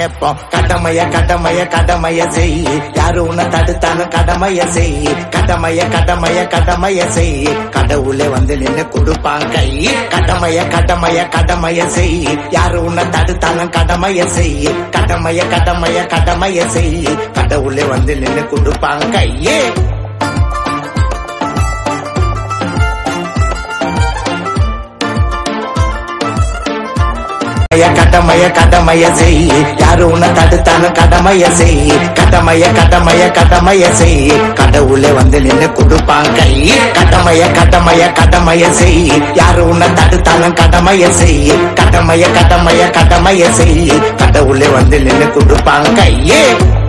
கேட்போம் கடமைய கடமைய கடமைய செய் யாரு உன்னை தடுத்தாலும் கடமைய செய் கடமைய கடமைய கடமைய செய் கடவுளே வந்து நின்னு கொடுப்பான் கை கடமைய கடமைய கடமைய செய் யாரு உன்னை தடுத்தாலும் கடமைய செய் கடமைய கடமைய கடமைய செய் கடவுளே வந்து நின்னு கொடுப்பான் கையே கடமைய கடமைய செய் யாரு உன்னை தடுத்தாலும் கடமைய செய் கடமைய கடமைய கடமைய செய் கடவுளே வந்து நின்னு கொடுப்பான் கை கடமைய கடமைய கடமைய செய் யாரு உன்னை தடுத்தாலும் கடமைய செய் கடமைய கடமைய கடமைய செய் கடவுளே வந்து நின்னு கொடுப்பான் கையே